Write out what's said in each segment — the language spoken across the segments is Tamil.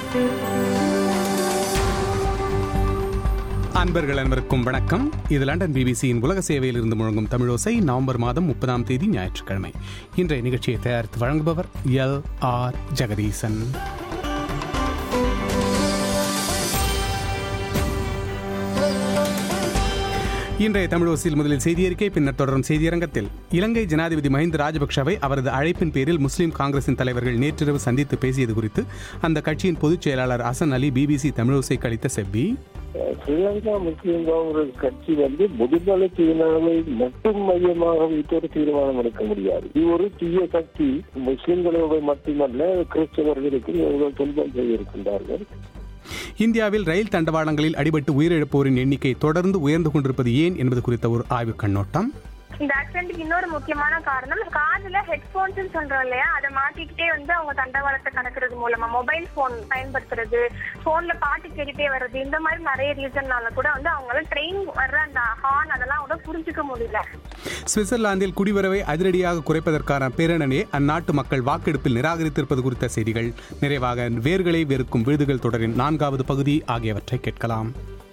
அன்பர்கள் அனைவருக்கும் வணக்கம் இது லண்டன் பிபிசியின் உலக சேவையில் இருந்து முழங்கும் தமிழோசை நவம்பர் மாதம் முப்பதாம் தேதி ஞாயிற்றுக்கிழமை இன்றைய நிகழ்ச்சியை தயாரித்து வழங்குபவர் எல் ஆர் ஜெகதீசன் இன்றைய தமிழோசியில் முதலில் செய்தியறிக்கை பின்னர் தொடரும் செய்தியரங்கத்தில் இலங்கை ஜனாதிபதி மஹிந்த ராஜபக்ஷவை அவரது அழைப்பின் பேரில் முஸ்லிம் காங்கிரசின் தலைவர்கள் நேற்றிரவு சந்தித்து பேசியது குறித்து அந்த கட்சியின் பொதுச் செயலாளர் ஹசன் அலி பிபிசி தமிழோசை கழித்த செவ்வி ஸ்ரீலங்கா முஸ்லீம் காங்கிரஸ் கட்சி வந்து முதுமலை சீனாவை மட்டும் மையமாக வைத்து ஒரு தீர்மானம் எடுக்க முடியாது இது ஒரு தீய சக்தி முஸ்லிம்களோட மட்டுமல்ல கிறிஸ்தவர்களுக்கு இவர்கள் துன்பம் செய்திருக்கின்றார்கள் இந்தியாவில் ரயில் தண்டவாளங்களில் அடிபட்டு உயிரிழப்போரின் எண்ணிக்கை தொடர்ந்து உயர்ந்து கொண்டிருப்பது ஏன் என்பது குறித்த ஒரு ஆய்வுக் கண்ணோட்டம் இந்த ஆக்சிடென்ட்க்கு இன்னொரு முக்கியமான காரணம் காதுல ஹெட்போன்ஸ் சொல்றோம் இல்லையா அதை மாட்டிக்கிட்டே வந்து அவங்க தண்டவாளத்தை கடக்கிறது மூலமா மொபைல் போன் பயன்படுத்துறது போன்ல பாட்டு கேட்டுட்டே வர்றது இந்த மாதிரி நிறைய ரீசன்னால கூட வந்து அவங்களால ட்ரெயின் வர்ற அந்த ஹார்ன் அதெல்லாம் கூட புரிஞ்சுக்க முடியல சுவிட்சர்லாந்தில் குடிவரவை அதிரடியாக குறைப்பதற்கான பேரணியை அந்நாட்டு மக்கள் வாக்கெடுப்பில் நிராகரித்திருப்பது குறித்த செய்திகள் நிறைவாக வேர்களை வெறுக்கும் விருதுகள் தொடரின் நான்காவது பகுதி ஆகியவற்றை கேட்கலாம்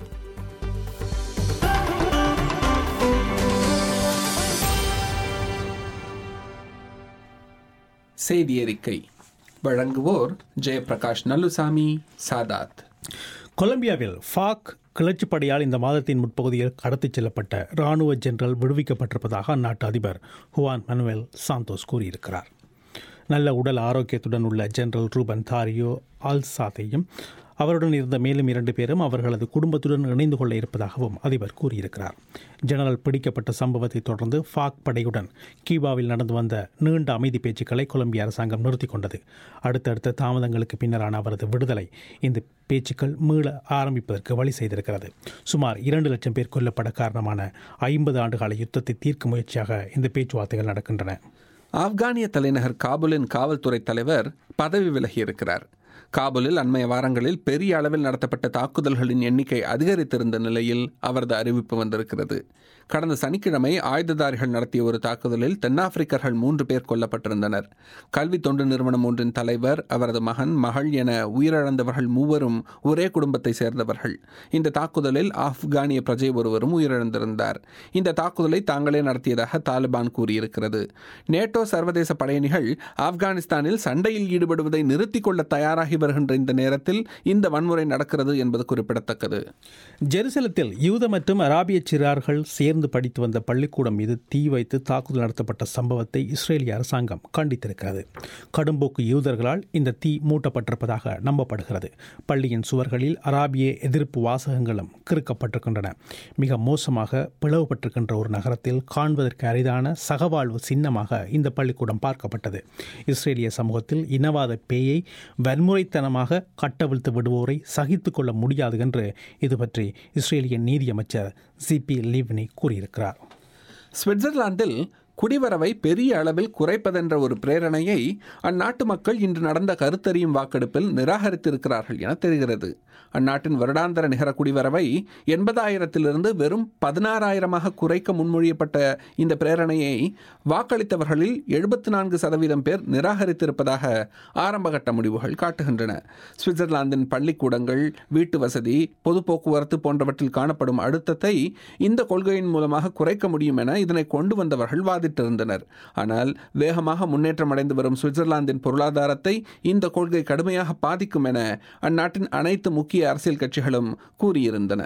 செய்தி அறிக்கை வழங்குவோர் ஜெயபிரகாஷ் நல்லுசாமி சாதாத் கொலம்பியாவில் ஃபாக் கிளர்ச்சிப் படையால் இந்த மாதத்தின் முற்பகுதியில் கடத்திச் செல்லப்பட்ட இராணுவ ஜெனரல் விடுவிக்கப்பட்டிருப்பதாக அந்நாட்டு அதிபர் ஹுவான் மனுவேல் சாந்தோஸ் கூறியிருக்கிறார் நல்ல உடல் ஆரோக்கியத்துடன் உள்ள ஜெனரல் ரூபன் தாரியோ ஆல்சாத்தையும் அவருடன் இருந்த மேலும் இரண்டு பேரும் அவர்களது குடும்பத்துடன் இணைந்து கொள்ள இருப்பதாகவும் அதிபர் கூறியிருக்கிறார் ஜெனரல் பிடிக்கப்பட்ட சம்பவத்தை தொடர்ந்து ஃபாக் படையுடன் கியூபாவில் நடந்து வந்த நீண்ட அமைதி பேச்சுக்களை கொலம்பிய அரசாங்கம் நிறுத்திக் கொண்டது அடுத்தடுத்த தாமதங்களுக்கு பின்னரான அவரது விடுதலை இந்த பேச்சுக்கள் மீள ஆரம்பிப்பதற்கு வழி செய்திருக்கிறது சுமார் இரண்டு லட்சம் பேர் கொல்லப்பட காரணமான ஐம்பது ஆண்டுகால யுத்தத்தை தீர்க்கும் முயற்சியாக இந்த பேச்சுவார்த்தைகள் நடக்கின்றன ஆப்கானிய தலைநகர் காபூலின் காவல்துறை தலைவர் பதவி விலகியிருக்கிறார் காபூலில் அண்மைய வாரங்களில் பெரிய அளவில் நடத்தப்பட்ட தாக்குதல்களின் எண்ணிக்கை அதிகரித்திருந்த நிலையில் அவரது அறிவிப்பு வந்திருக்கிறது கடந்த சனிக்கிழமை ஆயுததாரிகள் நடத்திய ஒரு தாக்குதலில் தென்னாப்பிரிக்கர்கள் மூன்று பேர் கொல்லப்பட்டிருந்தனர் கல்வி தொண்டு நிறுவனம் ஒன்றின் தலைவர் அவரது மகன் மகள் என உயிரிழந்தவர்கள் மூவரும் ஒரே குடும்பத்தை சேர்ந்தவர்கள் இந்த தாக்குதலில் ஆப்கானிய பிரஜை ஒருவரும் உயிரிழந்திருந்தார் இந்த தாக்குதலை தாங்களே நடத்தியதாக தாலிபான் கூறியிருக்கிறது நேட்டோ சர்வதேச படையணிகள் ஆப்கானிஸ்தானில் சண்டையில் ஈடுபடுவதை நிறுத்திக் கொள்ள தயாராகி வருகின்ற இந்த நேரத்தில் இந்த வன்முறை நடக்கிறது என்பது குறிப்பிடத்தக்கது ஜெருசலத்தில் யூத மற்றும் அராபிய சிறார்கள் சேர்ந்து படித்து வந்த பள்ளிக்கூடம் மீது தீ வைத்து தாக்குதல் நடத்தப்பட்ட சம்பவத்தை இஸ்ரேலிய அரசாங்கம் கண்டித்திருக்கிறது கடும்போக்கு யூதர்களால் இந்த தீ மூட்டப்பட்டிருப்பதாக நம்பப்படுகிறது பள்ளியின் சுவர்களில் அராபிய எதிர்ப்பு வாசகங்களும் கிறுக்கப்பட்டிருக்கின்றன மிக மோசமாக பிளவுபட்டிருக்கின்ற ஒரு நகரத்தில் காண்பதற்கு அரிதான சகவாழ்வு சின்னமாக இந்த பள்ளிக்கூடம் பார்க்கப்பட்டது இஸ்ரேலிய சமூகத்தில் இனவாத பேயை வன்முறைத்தனமாக கட்டவிழ்த்து விடுவோரை சகித்துக் கொள்ள முடியாது என்று இது பற்றி இஸ்ரேலிய நீதியமைச்சர் சிபி லிவ்னி கூறியிருக்கிறார் சுவிட்சர்லாந்தில் குடிவரவை பெரிய அளவில் குறைப்பதென்ற ஒரு பிரேரணையை அந்நாட்டு மக்கள் இன்று நடந்த கருத்தறியும் வாக்கெடுப்பில் நிராகரித்திருக்கிறார்கள் என தெரிகிறது அந்நாட்டின் வருடாந்திர நிகர குடிவரவை எண்பதாயிரத்திலிருந்து வெறும் பதினாறாயிரமாக குறைக்க முன்மொழியப்பட்ட இந்த பிரேரணையை வாக்களித்தவர்களில் எழுபத்தி நான்கு சதவீதம் பேர் நிராகரித்திருப்பதாக ஆரம்பகட்ட முடிவுகள் காட்டுகின்றன சுவிட்சர்லாந்தின் பள்ளிக்கூடங்கள் வீட்டு வசதி பொது போக்குவரத்து போன்றவற்றில் காணப்படும் அழுத்தத்தை இந்த கொள்கையின் மூலமாக குறைக்க முடியும் என இதனை கொண்டு வந்தவர்கள் வாதிட்டிருந்தனர் ஆனால் வேகமாக முன்னேற்றம் அடைந்து வரும் சுவிட்சர்லாந்தின் பொருளாதாரத்தை இந்த கொள்கை கடுமையாக பாதிக்கும் என அந்நாட்டின் அனைத்து முக்கிய அரசியல் கட்சிகளும் கூறியிருந்தன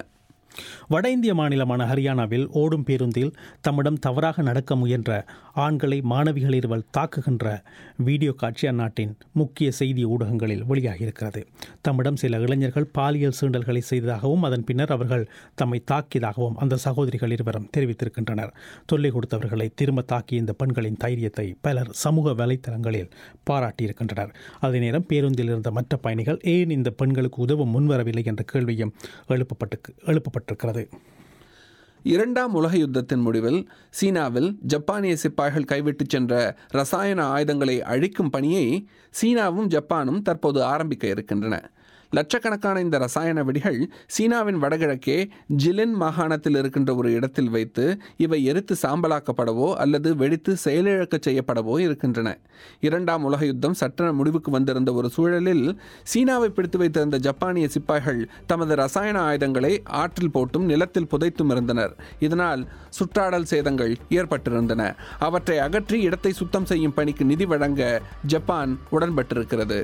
வட இந்திய மாநிலமான ஹரியானாவில் ஓடும் பேருந்தில் தம்மிடம் தவறாக நடக்க முயன்ற ஆண்களை மாணவிகள் இருவர் தாக்குகின்ற வீடியோ காட்சி அந்நாட்டின் முக்கிய செய்தி ஊடகங்களில் வெளியாகியிருக்கிறது தம்மிடம் சில இளைஞர்கள் பாலியல் சீண்டல்களை செய்ததாகவும் அதன் பின்னர் அவர்கள் தம்மை தாக்கியதாகவும் அந்த சகோதரிகள் இருவரும் தெரிவித்திருக்கின்றனர் தொல்லை கொடுத்தவர்களை திரும்ப தாக்கிய இந்த பெண்களின் தைரியத்தை பலர் சமூக வலைத்தளங்களில் பாராட்டியிருக்கின்றனர் அதே நேரம் பேருந்தில் இருந்த மற்ற பயணிகள் ஏன் இந்த பெண்களுக்கு உதவ முன்வரவில்லை என்ற கேள்வியும் எழுப்பப்பட்டு எழுப்பப்பட்டிருக்கிறது இரண்டாம் உலக யுத்தத்தின் முடிவில் சீனாவில் ஜப்பானிய சிப்பாய்கள் கைவிட்டுச் சென்ற ரசாயன ஆயுதங்களை அழிக்கும் பணியை சீனாவும் ஜப்பானும் தற்போது ஆரம்பிக்க இருக்கின்றன லட்சக்கணக்கான இந்த ரசாயன வெடிகள் சீனாவின் வடகிழக்கே ஜிலின் மாகாணத்தில் இருக்கின்ற ஒரு இடத்தில் வைத்து இவை எரித்து சாம்பலாக்கப்படவோ அல்லது வெடித்து செயலிழக்க செய்யப்படவோ இருக்கின்றன இரண்டாம் உலக யுத்தம் சட்டென முடிவுக்கு வந்திருந்த ஒரு சூழலில் சீனாவை பிடித்து வைத்திருந்த ஜப்பானிய சிப்பாய்கள் தமது ரசாயன ஆயுதங்களை ஆற்றில் போட்டும் நிலத்தில் புதைத்தும் இருந்தனர் இதனால் சுற்றாடல் சேதங்கள் ஏற்பட்டிருந்தன அவற்றை அகற்றி இடத்தை சுத்தம் செய்யும் பணிக்கு நிதி வழங்க ஜப்பான் உடன்பட்டிருக்கிறது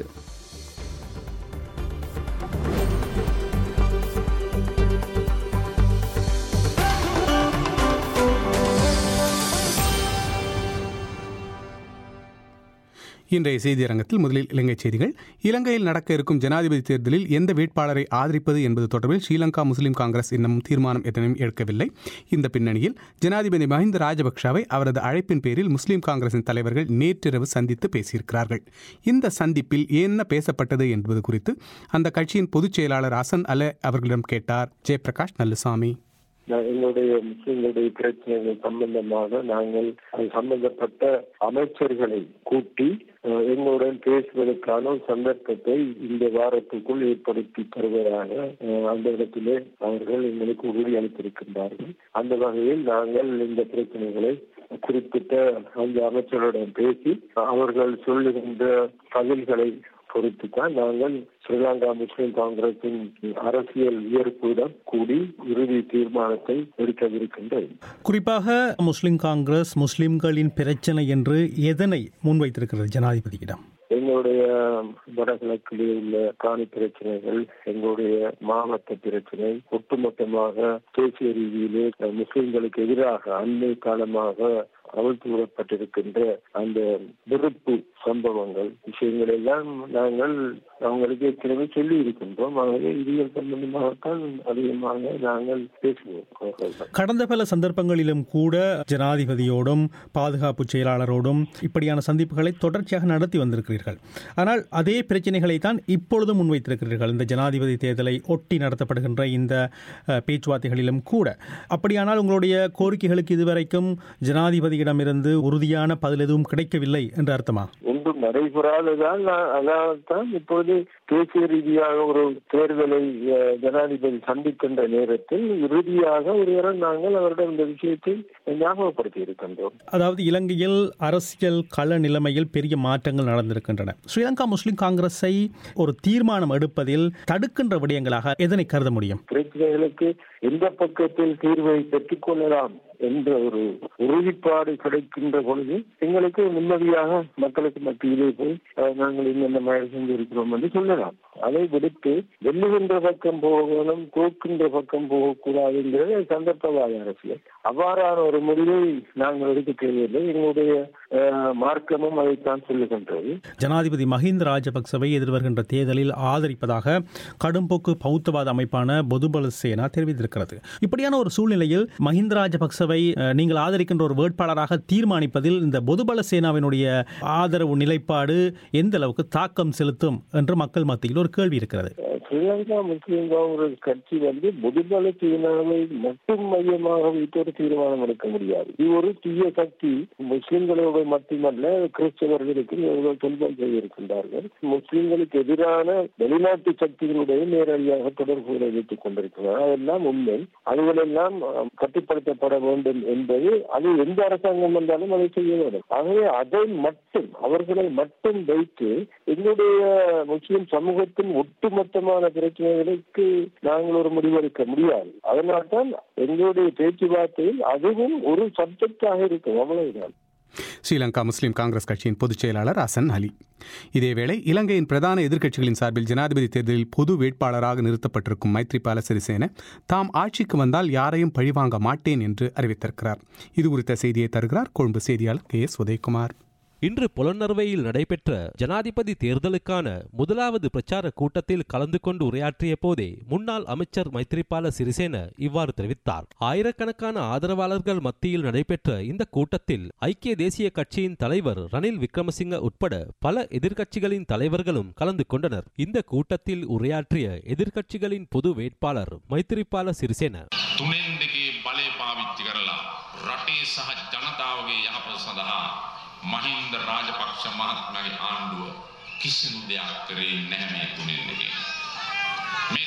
இன்றைய செய்தியரங்கத்தில் முதலில் இலங்கை செய்திகள் இலங்கையில் நடக்க இருக்கும் ஜனாதிபதி தேர்தலில் எந்த வேட்பாளரை ஆதரிப்பது என்பது தொடர்பில் ஸ்ரீலங்கா முஸ்லிம் காங்கிரஸ் இன்னமும் தீர்மானம் எதனையும் எடுக்கவில்லை இந்த பின்னணியில் ஜனாதிபதி மஹிந்த ராஜபக்ஷவை அவரது அழைப்பின் பேரில் முஸ்லிம் காங்கிரசின் தலைவர்கள் நேற்றிரவு சந்தித்து பேசியிருக்கிறார்கள் இந்த சந்திப்பில் என்ன பேசப்பட்டது என்பது குறித்து அந்த கட்சியின் பொதுச் செயலாளர் அசன் அல அவர்களிடம் கேட்டார் ஜெயபிரகாஷ் நல்லுசாமி நான் எங்களுடைய முஸ்லிம்களுடைய பிரச்சனைகள் சம்பந்தமாக நாங்கள் அது சம்பந்தப்பட்ட அமைச்சர்களை கூட்டி அஹ், எங்களுடன் பேசுவதற்கான ஒரு சந்தர்ப்பத்தை இந்த வாரத்துக்குள் ஏற்படுத்தி தருவதாக அஹ், அந்த இடத்திலே அவர்கள் எங்களுக்கு உறுதி அளித்திருக்கின்றார்கள் அந்த வகையில் நாங்கள் இந்த பிரச்சனைகளை குறிப்பிட்ட அந்த அமைச்சருடன் பேசி அவர்கள் சொல்லுகின்ற பதில்களை பொறுத்து தான் நாங்கள் ஸ்ரீலங்கா முஸ்லிம் காங்கிரசின் அரசியல் உயர்ப்புடன் கூடி இறுதி தீர்மானத்தை எடுக்கவிருக்கின்றோம் குறிப்பாக முஸ்லிம் காங்கிரஸ் முஸ்லிம்களின் பிரச்சனை என்று எதனை முன்வைத்திருக்கிறது ஜனாதிபதியிடம் எங்களுடைய வடகிழக்கிலே உள்ள காணி பிரச்சனைகள் எங்களுடைய மாவட்ட பிரச்சனை ஒட்டுமொத்தமாக தேசிய ரீதியிலே முஸ்லிம்களுக்கு எதிராக அண்மை காலமாக அவிழ்த்து விடப்பட்டிருக்கின்ற அந்த வெறுப்பு சம்பவங்கள் விஷயங்கள் எல்லாம் நாங்கள் அவங்களுக்கு ஏற்கனவே சொல்லி இருக்கின்றோம் ஆகவே இதுகள் சம்பந்தமாகத்தான் அதிகமாக நாங்கள் பேசுவோம் அவர்கள்தான். கடந்த பல சந்தர்ப்பங்களிலும் கூட ஜனாதிபதியோடும் பாதுகாப்பு செயலாளரோடும் இப்படியான சந்திப்புகளை தொடர்ச்சியாக நடத்தி வந்திருக்கிறீர்கள் ஆனால் அதே பிரச்சனைகளை தான் இப்பொழுதும் முன்வைத்திருக்கிறீர்கள் இந்த ஜனாதிபதி தேர்தலை ஒட்டி நடத்தப்படுகின்ற இந்த அஹ், பேச்சுவார்த்தைகளிலும் கூட அப்படியானால் உங்களுடைய கோரிக்கைகளுக்கு இதுவரைக்கும் ஜனாதிபதியிடமிருந்து உறுதியான பதில் எதுவும் கிடைக்கவில்லை என்று அர்த்தமா ஒன்றும் நடைபெறாததால் நான் அதாவது தான் இப்பொழுது தேசிய ரீதியாக ஒரு தேர்தலை அஹ், ஜனாதிபதி சந்திக்கின்ற நேரத்தில் இறுதியாக ஒருவரை நாங்கள் அவரிடம் இந்த விஷயத்தை ஞாபகப்படுத்தி இருக்கின்றோம் அதாவது இலங்கையில் அரசியல் கள நிலைமையில் பெரிய மாற்றங்கள் நடந்திருக்கின்றன ஸ்ரீலங்கா முஸ்லிம் காங்கிரஸை ஒரு தீர்மானம் எடுப்பதில் தடுக்கின்ற விடயங்களாக எதனை கருத முடியும் பிரச்சனைகளுக்கு எந்த பக்கத்தில் தீர்வை பெற்றுக் கொள்ளலாம் என்ற ஒரு உறுதிப்பாடு கிடைக்கின்ற பொழுது எங்களுக்கு நிம்மதியாக மக்களுக்கு மத்தியிலே போய் அஹ், நாங்கள் என்னென்ன மாதிரி செஞ்சிருக்கிறோம் என்று சொல்லலாம் அதை விடுத்து வெல்லுகின்ற பக்கம் போகணும் தோற்கின்ற பக்கம் போகக்கூடாது என்கிறது சந்தர்ப்பவாத அரசியல் அவ்வாறான ஒரு முடிவை நாங்கள் எடுக்க தேவையில்லை எங்களுடைய அஹ், மார்க்கமும் அதைத்தான் சொல்லுகின்றது ஜனாதிபதி மஹிந்த ராஜபக்சவை எதிர்வருகின்ற தேர்தலில் ஆதரிப்பதாக கடும்போக்கு பௌத்தவாத அமைப்பான பொதுபல சேனா தெரிவித்திருக்கிறது இப்படியான ஒரு சூழ்நிலையில் மஹிந்த ராஜபக்சவை அஹ், நீங்கள் ஆதரிக்கின்ற ஒரு வேட்பாளராக தீர்மானிப்பதில் இந்த பொதுபல சேனாவினுடைய ஆதரவு நிலைப்பாடு எந்த அளவுக்கு தாக்கம் செலுத்தும் என்று மக்கள் மத்தியில் ஒரு கேள்வி இருக்கிறது ஸ்ரீலங்கா முஸ்லிம் காங்கிரஸ் கட்சி வந்து முதுபல சீனாவை மட்டும் மையமாக வைத்து ஒரு தீர்மானம் எடுக்க முடியாது இது ஒரு தீய சக்தி முஸ்லிம்களோட மட்டுமல்ல கிறிஸ்தவர்களுக்கு இவர்கள் துன்பம் செய்திருக்கின்றார்கள் முஸ்லிம்களுக்கு எதிரான வெளிநாட்டு சக்திகளுடைய நேரடியாக தொடர்புகளை வைத்துக் கொண்டிருக்கிறார் அதெல்லாம் உண்மை அதுகளெல்லாம் அஹ், கட்டுப்படுத்தப்பட வேண்டும் என்பது அது எந்த அரசாங்கம் வந்தாலும் அதை செய்ய வேண்டும் ஆகவே அதை மட்டும் அவர்களை மட்டும் வைத்து எங்களுடைய முஸ்லிம் சமூகத்தின் ஒட்டுமொத்தமான பிரச்சனைகளுக்கு நாங்கள் ஒரு முடிவெடுக்க முடியாது அதனால்தான் எங்களுடைய பேச்சுவார்த்தையில் அதுவும் ஒரு சப்ஜெக்டாக இருக்கும் அவ்வளவுதான் ஸ்ரீலங்கா முஸ்லிம் காங்கிரஸ் கட்சியின் பொதுச் செயலாளர் அசன் அலி இதேவேளை இலங்கையின் பிரதான எதிர்க்கட்சிகளின் சார்பில் ஜனாதிபதி தேர்தலில் பொது வேட்பாளராக நிறுத்தப்பட்டிருக்கும் மைத்ரிபால சிறிசேன தாம் ஆட்சிக்கு வந்தால் யாரையும் பழிவாங்க மாட்டேன் என்று அறிவித்திருக்கிறார் இது குறித்த செய்தியை தருகிறார் கொழும்பு செய்தியாளர் கே எஸ் உதயகுமார் இன்று புலனறுவையில் நடைபெற்ற ஜனாதிபதி தேர்தலுக்கான முதலாவது பிரச்சார கூட்டத்தில் கலந்து கொண்டு உரையாற்றிய போதே முன்னாள் அமைச்சர் மைத்ரிபால சிறிசேன இவ்வாறு தெரிவித்தார் ஆயிரக்கணக்கான ஆதரவாளர்கள் மத்தியில் நடைபெற்ற இந்த கூட்டத்தில் ஐக்கிய தேசிய கட்சியின் தலைவர் ரணில் விக்ரமசிங்க உட்பட பல எதிர்க்கட்சிகளின் தலைவர்களும் கலந்து கொண்டனர் இந்த கூட்டத்தில் உரையாற்றிய எதிர்க்கட்சிகளின் பொது வேட்பாளர் மைத்ரிபால சிறிசேன තුනෙන් දෙකේ බලය පාවිච්චි කරලා රටේ සහ ජනතාවගේ යහපත සඳහා මහින්ද රාජපක්ෂ මහත්මගේ ආණ්ඩුව කිසිදු දෙයක් කරේ නැහැ මේ තුනෙන් දෙකෙන්.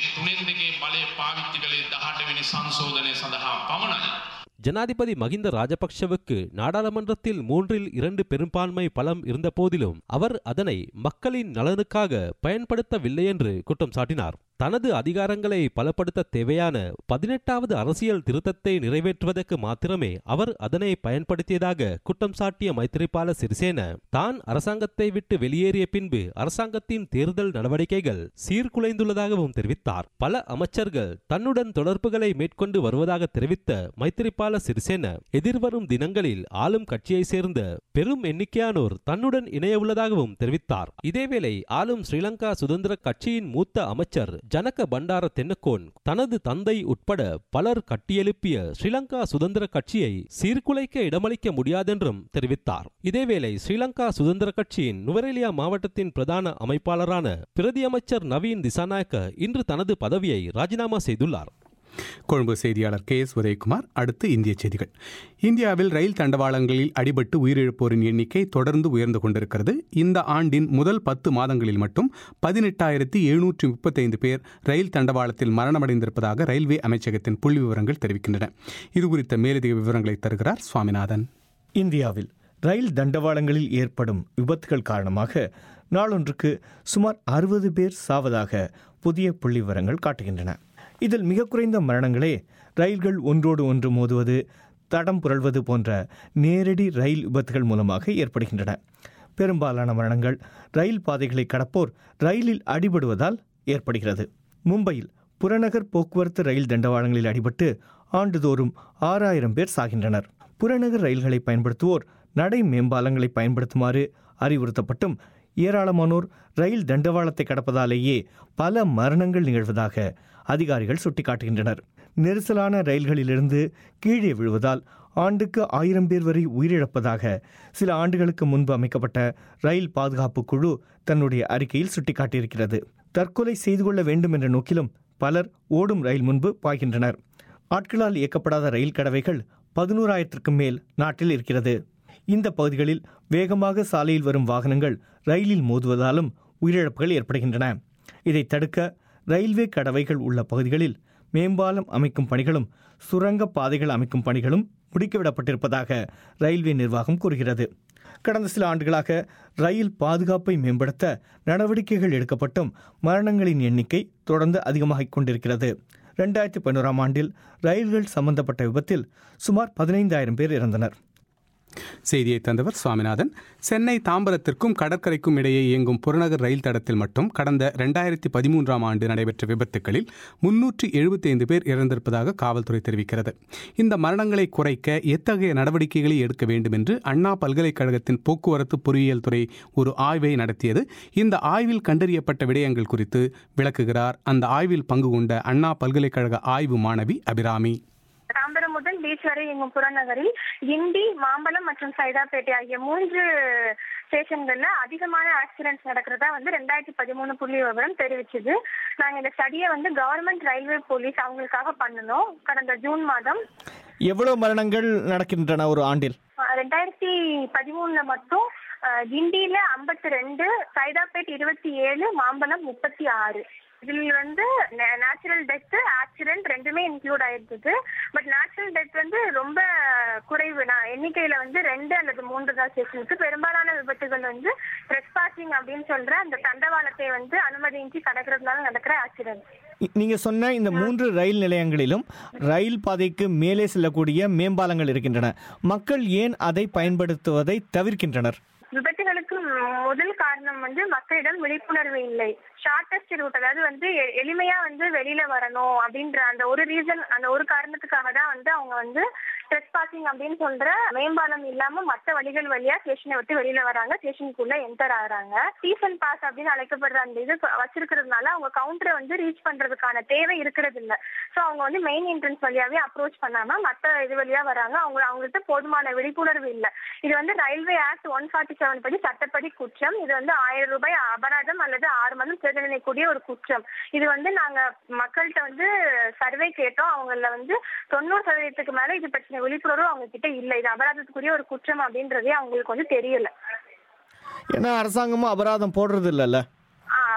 තුනෙන් දෙකේ බලය පාවිච්චි කළේ දහටවෙනි සංශෝධනය සඳහා පමණයි. ஜனாதிபதி மகிந்த ராஜபக்ஷவுக்கு நாடாளுமன்றத்தில் மூன்றில் இரண்டு பெரும்பான்மை பலம் இருந்த போதிலும் அவர் அதனை மக்களின் நலனுக்காக பயன்படுத்தவில்லை என்று குற்றம் சாட்டினார் தனது அதிகாரங்களை பலப்படுத்த தேவையான பதினெட்டாவது அரசியல் திருத்தத்தை நிறைவேற்றுவதற்கு மாத்திரமே அவர் அதனை பயன்படுத்தியதாக குற்றம் சாட்டிய மைத்திரிபால சிறிசேன தான் அரசாங்கத்தை விட்டு வெளியேறிய பின்பு அரசாங்கத்தின் தேர்தல் நடவடிக்கைகள் சீர்குலைந்துள்ளதாகவும் தெரிவித்தார் பல அமைச்சர்கள் தன்னுடன் தொடர்புகளை மேற்கொண்டு வருவதாக தெரிவித்த மைத்திரிபால சிறிசேன எதிர்வரும் தினங்களில் ஆளும் கட்சியை சேர்ந்த பெரும் எண்ணிக்கையானோர் தன்னுடன் இணைய உள்ளதாகவும் தெரிவித்தார் இதேவேளை ஆளும் ஸ்ரீலங்கா சுதந்திர கட்சியின் மூத்த அமைச்சர் ஜனக பண்டார தென்னக்கோன் தனது தந்தை உட்பட பலர் கட்டியெழுப்பிய ஸ்ரீலங்கா சுதந்திர கட்சியை சீர்குலைக்க இடமளிக்க முடியாதென்றும் தெரிவித்தார் இதேவேளை ஸ்ரீலங்கா சுதந்திர கட்சியின் நுவரெலியா மாவட்டத்தின் பிரதான அமைப்பாளரான பிரதி அமைச்சர் நவீன் திசாநாயக்க இன்று தனது பதவியை ராஜினாமா செய்துள்ளார் கொழும்பு செய்தியாளர் கே எஸ் உதயகுமார் அடுத்து இந்திய செய்திகள் இந்தியாவில் ரயில் தண்டவாளங்களில் அடிபட்டு உயிரிழப்போரின் எண்ணிக்கை தொடர்ந்து உயர்ந்து கொண்டிருக்கிறது இந்த ஆண்டின் முதல் பத்து மாதங்களில் மட்டும் பதினெட்டாயிரத்தி எழுநூற்றி முப்பத்தைந்து பேர் ரயில் தண்டவாளத்தில் மரணமடைந்திருப்பதாக ரயில்வே அமைச்சகத்தின் புள்ளி விவரங்கள் தெரிவிக்கின்றன இதுகுறித்த மேலதிக விவரங்களை தருகிறார் சுவாமிநாதன் இந்தியாவில் ரயில் தண்டவாளங்களில் ஏற்படும் விபத்துகள் காரணமாக நாளொன்றுக்கு சுமார் அறுபது பேர் சாவதாக புதிய புள்ளி விவரங்கள் காட்டுகின்றன இதில் மிக குறைந்த மரணங்களே ரயில்கள் ஒன்றோடு ஒன்று மோதுவது தடம் புரள்வது போன்ற நேரடி ரயில் விபத்துகள் மூலமாக ஏற்படுகின்றன பெரும்பாலான மரணங்கள் ரயில் பாதைகளை கடப்போர் ரயிலில் அடிபடுவதால் ஏற்படுகிறது மும்பையில் புறநகர் போக்குவரத்து ரயில் தண்டவாளங்களில் அடிபட்டு ஆண்டுதோறும் ஆறாயிரம் பேர் சாகின்றனர் புறநகர் ரயில்களை பயன்படுத்துவோர் நடை மேம்பாலங்களை பயன்படுத்துமாறு அறிவுறுத்தப்பட்டும் ஏராளமானோர் ரயில் தண்டவாளத்தை கடப்பதாலேயே பல மரணங்கள் நிகழ்வதாக அதிகாரிகள் சுட்டிக்காட்டுகின்றனர் நெரிசலான ரயில்களிலிருந்து கீழே விழுவதால் ஆண்டுக்கு ஆயிரம் பேர் வரை உயிரிழப்பதாக சில ஆண்டுகளுக்கு முன்பு அமைக்கப்பட்ட ரயில் பாதுகாப்பு குழு தன்னுடைய அறிக்கையில் சுட்டிக்காட்டியிருக்கிறது தற்கொலை செய்து கொள்ள வேண்டும் என்ற நோக்கிலும் பலர் ஓடும் ரயில் முன்பு பாய்கின்றனர் ஆட்களால் இயக்கப்படாத ரயில் கடவைகள் பதினோராயிரத்திற்கும் மேல் நாட்டில் இருக்கிறது இந்த பகுதிகளில் வேகமாக சாலையில் வரும் வாகனங்கள் ரயிலில் மோதுவதாலும் உயிரிழப்புகள் ஏற்படுகின்றன இதை தடுக்க ரயில்வே கடவைகள் உள்ள பகுதிகளில் மேம்பாலம் அமைக்கும் பணிகளும் சுரங்க பாதைகள் அமைக்கும் பணிகளும் முடுக்கிவிடப்பட்டிருப்பதாக ரயில்வே நிர்வாகம் கூறுகிறது கடந்த சில ஆண்டுகளாக ரயில் பாதுகாப்பை மேம்படுத்த நடவடிக்கைகள் எடுக்கப்பட்டும் மரணங்களின் எண்ணிக்கை தொடர்ந்து அதிகமாகிக் கொண்டிருக்கிறது ரெண்டாயிரத்தி பதினோராம் ஆண்டில் ரயில்கள் சம்பந்தப்பட்ட விபத்தில் சுமார் பதினைந்தாயிரம் பேர் இறந்தனர் செய்தியை தந்தவர் சுவாமிநாதன் சென்னை தாம்பரத்திற்கும் கடற்கரைக்கும் இடையே இயங்கும் புறநகர் ரயில் தடத்தில் மட்டும் கடந்த ரெண்டாயிரத்தி பதிமூன்றாம் ஆண்டு நடைபெற்ற விபத்துகளில் முன்னூற்றி எழுபத்தைந்து பேர் இறந்திருப்பதாக காவல்துறை தெரிவிக்கிறது இந்த மரணங்களை குறைக்க எத்தகைய நடவடிக்கைகளை எடுக்க வேண்டும் என்று அண்ணா பல்கலைக்கழகத்தின் போக்குவரத்து பொறியியல் துறை ஒரு ஆய்வை நடத்தியது இந்த ஆய்வில் கண்டறியப்பட்ட விடயங்கள் குறித்து விளக்குகிறார் அந்த ஆய்வில் பங்கு கொண்ட அண்ணா பல்கலைக்கழக ஆய்வு மாணவி அபிராமி தாம்பரம் முதல் பீச் வரை இயங்கும் புறநகரில் கிண்டி மாம்பலம் மற்றும் சைதாப்பேட்டை ஆகிய மூன்று ஸ்டேஷன்கள்ல அதிகமான ஆக்சிடென்ட்ஸ் நடக்கிறதா வந்து ரெண்டாயிரத்தி பதிமூணு புள்ளி விவரம் தெரிவிச்சது நாங்க இந்த ஸ்டடியை வந்து கவர்மெண்ட் ரயில்வே போலீஸ் அவங்களுக்காக பண்ணணும் கடந்த ஜூன் மாதம் எவ்வளவு மரணங்கள் நடக்கின்றன ஒரு ஆண்டில் அஹ் ரெண்டாயிரத்தி பதிமூணுல மட்டும் அஹ், கிண்டியில ஐம்பத்தி ரெண்டு சைதாப்பேட் இருபத்தி ஏழு மாம்பலம் முப்பத்தி ஆறு இதில் வந்து நேச்சுரல் டெத் ஆக்சிடென்ட் ரெண்டுமே இன்க்ளூட் ஆயிருந்தது பட் நேச்சுரல் டெத் வந்து ரொம்ப குறைவு நான் எண்ணிக்கையில வந்து ரெண்டு அல்லது மூன்று தான் ஸ்டேஷனுக்கு பெரும்பாலான விபத்துகள் வந்து ட்ரெஸ்பாசிங் அப்படின்னு சொல்ற அந்த தண்டவாளத்தை வந்து அனுமதியின்றி கடக்கிறதுனால நடக்கிற ஆக்சிடென்ட் இ- நீங்க சொன்ன இந்த மூன்று ரயில் நிலையங்களிலும் ரயில் பாதைக்கு மேலே செல்லக்கூடிய மேம்பாலங்கள் இருக்கின்றன மக்கள் ஏன் அதை பயன்படுத்துவதை தவிர்க்கின்றனர் விபத்துகளுக்கு முதல் காரணம் வந்து மக்களிடம் விழிப்புணர்வு இல்லை ஷார்டஸ்ட் ரூட் அதாவது வந்து எ- எளிமையா வந்து வெளியில வரணும் அப்படின்ற அந்த ஒரு ரீசன் அந்த ஒரு காரணத்துக்காக தான் வந்து அவங்க வந்து ட்ரெஸ் பாசிங் அப்படின்னு சொல்ற மேம்பாலம் இல்லாம மத்த வழிகள் வழியா ஸ்டேஷனை விட்டு வெளியில வராங்க ஸ்டேஷனுக்குள்ள என்டர் ஆகுறாங்க சீசன் பாஸ் அப்படின்னு அழைக்கப்படுற அந்த இது வச்சிருக்கிறதுனால அவங்க கவுண்டரை வந்து ரீச் பண்றதுக்கான தேவை இருக்கிறது இல்ல சோ அவங்க வந்து மெயின் என்ட்ரன்ஸ் வழியாவே அப்ரோச் பண்ணாம மத்த இது வழியா வராங்க அவங்க அவங்களுக்கு போதுமான விழிப்புணர்வு இல்ல இது வந்து railway act one forty seven படி சட்டப்படி குற்றம் இது வந்து ஆயிரம் ரூபாய் அபராதம் அல்லது ஆறு மாதம் சிறைதண்டனைக்கூடிய ஒரு குற்றம் இது வந்து நாங்க மக்கள்கிட்ட வந்து சர்வே கேட்டோம் அவங்கள வந்து தொண்ணூறு சதவீதத்துக்கு மேல இது பற்றின விழிப்புணர்வு அவங்க கிட்ட இல்ல இது அபராதத்துக்குரிய ஒரு குற்றம் அப்படின்றதே அவங்களுக்கு வந்து தெரியல ஏன்னா அரசாங்கமும் அபராதம் போடுறது இல்லைல்ல ஆஹ்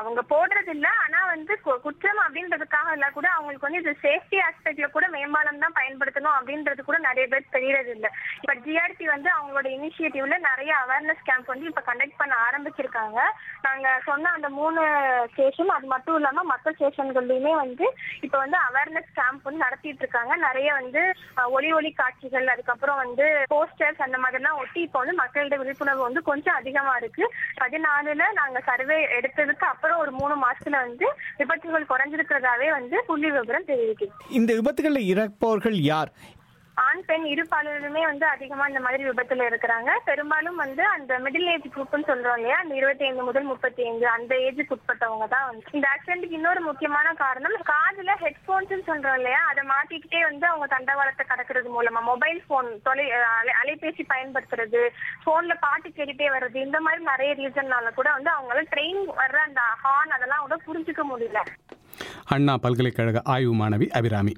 அவங்க போடுறது இல்ல ஆனா வந்து கு- குற்றம் அப்படின்றதுக்காக இல்ல கூட அவங்களுக்கு வந்து இது சேஃப்டி ஆஸ்பெக்ட்ல கூட மேம்பாலம் தான் பயன்படுத்தணும் அப்படின்றது கூட நிறைய பேர் தெரியறது இல்ல இப்ப ஜிஆர்டி வந்து அவங்களோட இனிஷியேட்டிவ்ல நிறைய அவேர்னஸ் கேம்ப் வந்து இப்ப கண்டக்ட் பண்ண ஆரம்பிச்சிருக்காங்க நாங்க சொன்ன அந்த மூணு ஸ்டேஷன் அது மட்டும் இல்லாம மத்த ஸ்டேஷன்கள்லயுமே வந்து இப்ப வந்து அவேர்னஸ் கேம்ப் வந்து நடத்திட்டு இருக்காங்க நிறைய வந்து அஹ், ஒலி ஒளி காட்சிகள் அதுக்கப்புறம் வந்து போஸ்டர்ஸ் அந்த மாதிரிலாம் ஒட்டி இப்போ வந்து மக்களிட விழிப்புணர்வு வந்து கொஞ்சம் அதிகமா இருக்கு பதினாலுல நாங்க சர்வே எடுத்ததுக்கு அப்புறம் ஒரு மூணு மாசத்துல வந்து விபத்துகள் குறைஞ்சிருக்கிறதாவே வந்து புள்ளி விவரம் தெரிவிக்குது இந்த விபத்துகளில் இறப்பவர்கள் யார் ஆண் பெண் இரு பாலினருமே வந்து அதிகமா இந்த மாதிரி விபத்துல இருக்கிறாங்க பெரும்பாலும் வந்து அந்த மிடில் ஏஜ் குரூப்னு சொல்றோம் இல்லையா அந்த இருபத்தி ஐந்து முதல் முப்பத்தி ஐந்து அந்த ஏஜுக்கு உட்பட்டவங்க தான் வந்து இந்த ஆக்சிடென்ட்டுக்கு இன்னொரு முக்கியமான காரணம் காதுல ஹெட்போன்ஸ் சொல்றோம் இல்லையா அதை மாட்டிக்கிட்டே வந்து அவங்க தண்டவாளத்தை கடக்கிறது மூலமா மொபைல் போன் தொலை அலை- அலைபேசி பயன்படுத்துறது போன்ல பாட்டு கேட்டுட்டே வர்றது இந்த மாதிரி நிறைய ரீசன்னால கூட வந்து அவங்களால ட்ரெயின் வர்ற அந்த ஹார்ன் அதெல்லாம் கூட புரிஞ்சுக்க முடியல அண்ணா பல்கலைக்கழக ஆய்வு மாணவி அபிராமி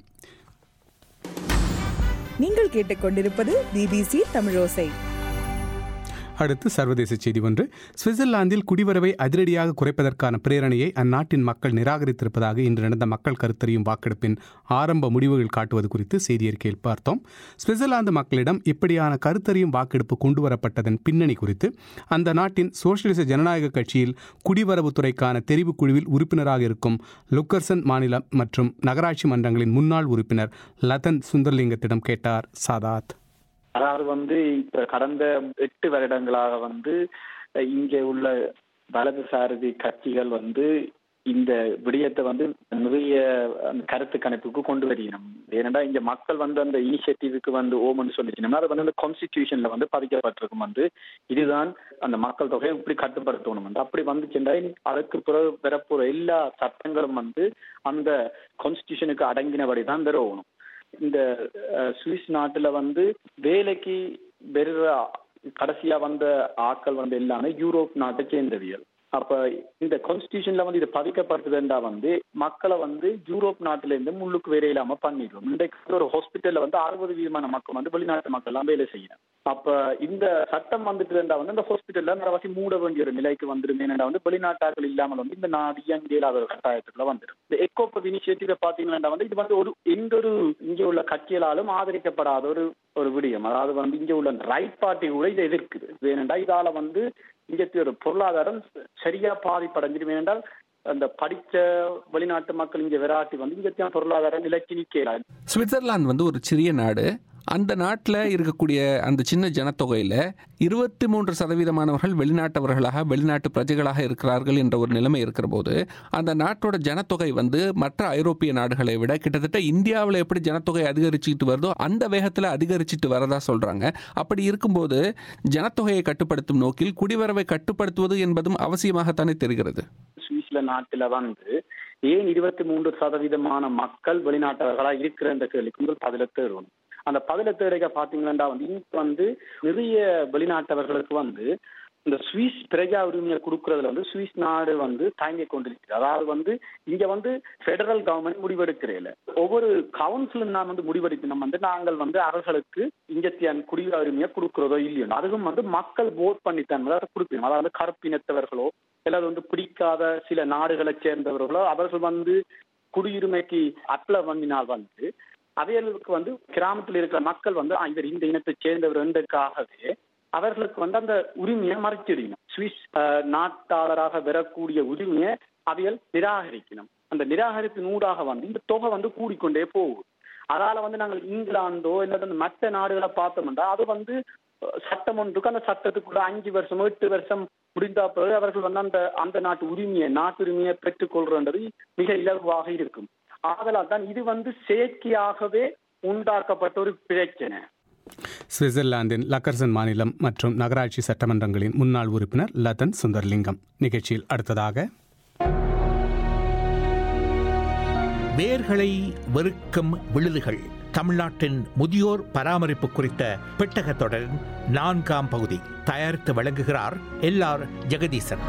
நீங்கள் கேட்டுக்கொண்டிருப்பது பிபிசி தமிழோசை அடுத்து சர்வதேச செய்தி ஒன்று சுவிட்சர்லாந்தில் குடிவரவை அதிரடியாக குறைப்பதற்கான பிரேரணையை அந்நாட்டின் மக்கள் நிராகரித்திருப்பதாக இன்று நடந்த மக்கள் கருத்தறியும் வாக்கெடுப்பின் ஆரம்ப முடிவுகள் காட்டுவது குறித்து செய்தியறிக்கையில் பார்த்தோம் சுவிட்சர்லாந்து மக்களிடம் இப்படியான கருத்தறியும் வாக்கெடுப்பு கொண்டுவரப்பட்டதன் பின்னணி குறித்து அந்த நாட்டின் சோசியலிச ஜனநாயக கட்சியில் குடிவரவுத்துறைக்கான தெரிவு குழுவில் உறுப்பினராக இருக்கும் லுக்கர்சன் மாநிலம் மற்றும் நகராட்சி மன்றங்களின் முன்னாள் உறுப்பினர் லதன் சுந்தர்லிங்கத்திடம் கேட்டார் சாதாத் அதாவது வந்து இப்ப கடந்த எட்டு வருடங்களாக வந்து அஹ், இங்கே உள்ள வலதுசாரி கட்சிகள் வந்து இந்த விடயத்தை வந்து நிறைய அந்த கருத்து கணிப்புக்கு கொண்டு வரணும் ஏனென்றா இங்க மக்கள் வந்து அந்த இனிஷியேட்டிவுக்கு வந்து ஓமன்னு சொல்லிச்சுன்னா அது வந்து அந்த கான்ஸ்டிடியூஷன்ல வந்து பதிக்கப்பட்டிருக்கும் வந்து இதுதான் அந்த மக்கள் தொகையை இப்படி கட்டுப்படுத்தணும் வந்து அப்படி வந்துச்சுன்னா அதுக்கு பிறகு வரப்போற எல்லா சட்டங்களும் வந்து அந்த கான்ஸ்டிடியூஷனுக்கு அடங்கினபடி தான் வரணும் இந்த அஹ், சுவிஸ் நாட்டுல வந்து வேலைக்கு வெறுற கடைசியா வந்த ஆட்கள் வந்து எல்லாமே யூரோப் நாட்டை சேர்ந்தவியல் அப்ப இந்த கான்ஸ்டியூஷன்ல வந்து இது பதிக்கப்பட்டதுண்டா வந்து மக்களை வந்து யூரோப் நாட்டுல இருந்து முள்ளுக்கு வேலை இல்லாம பண்ணிடுவோம் இன்றைக்கு ஒரு ஹாஸ்பிட்டல்ல வந்து அறுபது வீதமான மக்கள் வந்து வெளிநாட்டு மக்கள் எல்லாம் வேலை செய்யணும் அப்ப இந்த சட்டம் வந்துட்டு இருந்தா வந்து இந்த ஹாஸ்பிட்டல்ல நிறைவாசி மூட வேண்டிய ஒரு நிலைக்கு வந்துடும் ஏன்னா வந்து வெளிநாட்டார்கள் இல்லாமல் வந்து இந்த நாடு இயங்க இயலாத ஒரு கட்டாயத்துக்குள்ள வந்துடும் இந்த எக்கோப் இனிஷியேட்டிவ் பாத்தீங்கன்னா வந்து இது வந்து ஒரு எந்த ஒரு இங்க உள்ள கட்சிகளாலும் ஆதரிக்கப்படாத ஒரு ஒரு விடயம் அதாவது வந்து இங்க உள்ள ரைட் பார்ட்டி கூட இதை எதிர்க்குது ஏனென்றா இதால வந்து இங்கத்திய ஒரு பொருளாதாரம் சரியா பாதிப்படைஞ்சிடும் ஏனென்றால் அந்த படிச்ச வெளிநாட்டு மக்கள் இங்க விராட்டி வந்து இங்கத்திய பொருளாதாரம் நிலைக்கு நிற்கலாம் சுவிட்சர்லாந்து வந்து ஒரு சிறிய நாடு அந்த நாட்டில் இருக்கக்கூடிய அந்த சின்ன ஜனத்தொகையில் இருபத்தி மூன்று சதவீதமானவர்கள் வெளிநாட்டவர்களாக வெளிநாட்டு பிரஜைகளாக இருக்கிறார்கள் என்ற ஒரு நிலைமை இருக்கிற போது அந்த நாட்டோட ஜனத்தொகை வந்து மற்ற ஐரோப்பிய நாடுகளை விட கிட்டத்தட்ட இந்தியாவில் எப்படி ஜனத்தொகை அதிகரிச்சுட்டு வருதோ அந்த வேகத்தில் அதிகரிச்சுட்டு வரதா சொல்கிறாங்க அப்படி இருக்கும்போது ஜனத்தொகையை கட்டுப்படுத்தும் நோக்கில் குடிவரவை கட்டுப்படுத்துவது என்பதும் அவசியமாகத்தானே தெரிகிறது சுவிஸ்ல நாட்டுல வந்து ஏன் இருபத்தி மூன்று சதவீதமான மக்கள் வெளிநாட்டவர்களா இருக்கிற இந்த கேள்விக்கு முதல் பதில தேர்வணும் அந்த பதில தேடுக பாத்தீங்கன்னா வந்து இங்க வந்து நிறைய வெளிநாட்டவர்களுக்கு வந்து இந்த சுவிஸ் பிரஜா உரிமையை கொடுக்கறதுல வந்து சுவிஸ் நாடு வந்து தயங்கி கொண்டிருக்கிறது அதாவது வந்து இங்க வந்து பெடரல் கவர்மெண்ட் முடிவெடுக்கிறேன் ஒவ்வொரு கவுன்சிலும் நான் வந்து முடிவெடுக்கணும் வந்து நாங்கள் வந்து அவர்களுக்கு இங்கத்தியன் குடியுரிமை உரிமையை கொடுக்கிறதோ இல்லையோ அதுவும் வந்து மக்கள் ஓட் பண்ணித்தான் அதை கொடுக்கணும் அதாவது கருப்பினத்தவர்களோ அல்லது வந்து பிடிக்காத சில நாடுகளை சேர்ந்தவர்களோ அவர்கள் வந்து குடியுரிமைக்கு அப்ளை பண்ணினால் வந்து அவைகளுக்கு வந்து கிராமத்தில் இருக்கிற மக்கள் வந்து "ஆ, இவர் இந்த இனத்தை சேர்ந்தவர் என்றதுக்காகவே அவர்களுக்கு வந்து அந்த உரிமையை மறைச்சிடணும் சுவிஸ் அஹ், நாட்டாளராக பெறக்கூடிய உரிமையை அவைகள் நிராகரிக்கணும் அந்த நிராகரிப்பின் ஊடாக வந்து இந்த தொகை வந்து கூடிக்கொண்டே போகும் அதால வந்து நாங்கள் இங்கிலாந்தோ இல்லது அந்த மற்ற நாடுகளை பார்த்தோம்னா அது வந்து அஹ், சட்டம் ஒன்றுக்கு அந்த சட்டத்துக்குள்ள அஞ்சு வருஷம் எட்டு வருஷம் முடிந்த பிறகு அவர்கள் வந்து அந்த அந்த நாட்டு உரிமையை நாட்டுரிமையை பெற்றுக்கொள்றது மிக இலகுவாக இருக்கும் ஆதலால் தான் இது வந்து செயற்கையாகவே உண்டாக்கப்பட்ட ஒரு பிரச்சனை சுவிட்சர்லாந்தின் லக்கர்சன் மாநிலம் மற்றும் நகராட்சி சட்டமன்றங்களின் முன்னாள் உறுப்பினர் லதன் சுந்தர்லிங்கம் நிகழ்ச்சியில் அடுத்ததாக வேர்களை வெறுக்கும் விழுதுகள் தமிழ்நாட்டின் முதியோர் பராமரிப்பு குறித்த பெட்டகத் தொடரின் நான்காம் பகுதி தயாரித்து வழங்குகிறார் எல்ஆர் ஜெகதீசன்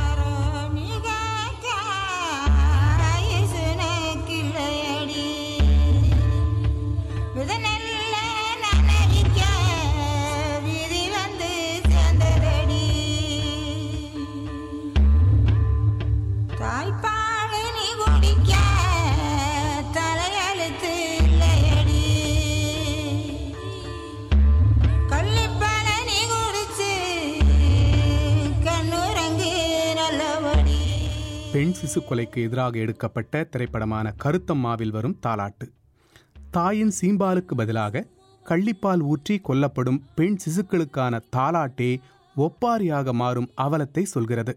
ஆராரோ மிக தாய் சுனக்கில்லையடி சிசு கொலைக்கு எதிராக எடுக்கப்பட்ட திரைப்படமான கருத்தம்மாவில் வரும் தாலாட்டு தாயின் சீம்பாலுக்கு பதிலாக கள்ளிப்பால் ஊற்றி கொல்லப்படும் பெண் சிசுக்களுக்கான தாலாட்டே ஒப்பாரியாக மாறும் அவலத்தை சொல்கிறது